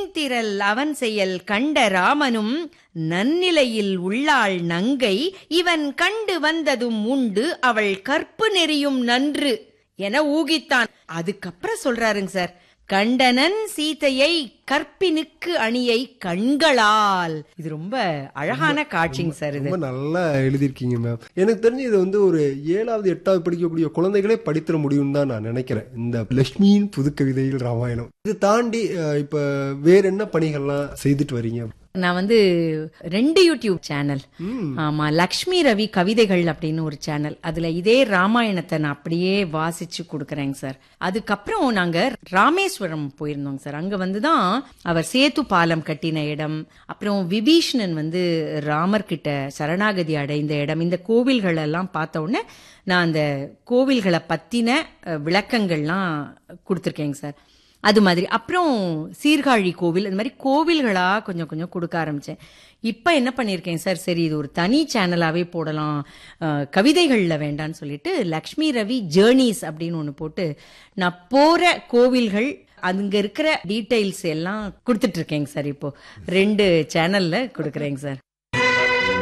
செந்திரல் அவன் செயல் கண்ட ராமனும் நன்னிலையில் உள்ளாள் நங்கை இவன் கண்டு வந்ததும் உண்டு அவள் கற்பு நெறியும் நன்று என ஊகித்தான் அதுக்கப்புறம் சொல்றாருங்க சார் கண்டனன் சீதையை கற்பினுக்கு அணியை கண்களால் இது ரொம்ப அழகான காட்சிங்க சார் இது ரொம்ப நல்லா எழுதியிருக்கீங்க மேம் எனக்கு தெரிஞ்சு இது வந்து ஒரு ஏழாவது எட்டாவது படிக்கக்கூடிய குழந்தைகளே படித்திட முடியும்னு தான் நான் நினைக்கிறேன் இந்த லட்சுமியின் புது கவிதையில் ராமாயணம் இது தாண்டி அஹ், இப்ப வேற என்ன பணிகள்லாம் செய்துட்டு வரீங்க நான் வந்து ரெண்டு யூடியூப் சேனல் ஆமா லக்ஷ்மி ரவி கவிதைகள் அப்படின்னு ஒரு சேனல் அதுல இதே ராமாயணத்தை நான் அப்படியே வாசிச்சு கொடுக்கறேங்க சார் அதுக்கப்புறம் நாங்க ராமேஸ்வரம் போயிருந்தோங்க சார் அங்க வந்து தான் அவர் சேத்து பாலம் கட்டின இடம் அப்புறம் விபீஷணன் வந்து ராமர் கிட்ட சரணாகதி அடைந்த இடம் இந்த கோவில்கள் எல்லாம் பார்த்த உடனே நான் அந்த கோவில்களை பத்தின அஹ், விளக்கங்கள்லாம் கொடுத்துருக்கேங்க சார் அது மாதிரி அப்புறம் சீர்காழி கோவில் இந்த மாதிரி கோவில்களா கொஞ்சம் கொஞ்சம் கொடுக்க ஆரம்பிச்சேன் இப்போ என்ன பண்ணியிருக்கேன் சார் சரி இது ஒரு தனி சேனலாவே போடலாம் அஹ், கவிதைகள்ல வேண்டான்னு சொல்லிட்டு லக்ஷ்மி ரவி ஜேர்னிஸ் அப்படின்னு ஒன்று போட்டு நான் போற கோவில்கள் அங்க இருக்கிற டீடைல்ஸ் எல்லாம் கொடுத்துட்டு இருக்கேங்க சார் இப்போ ரெண்டு சேனல்ல கொடுக்குறேங்க சார்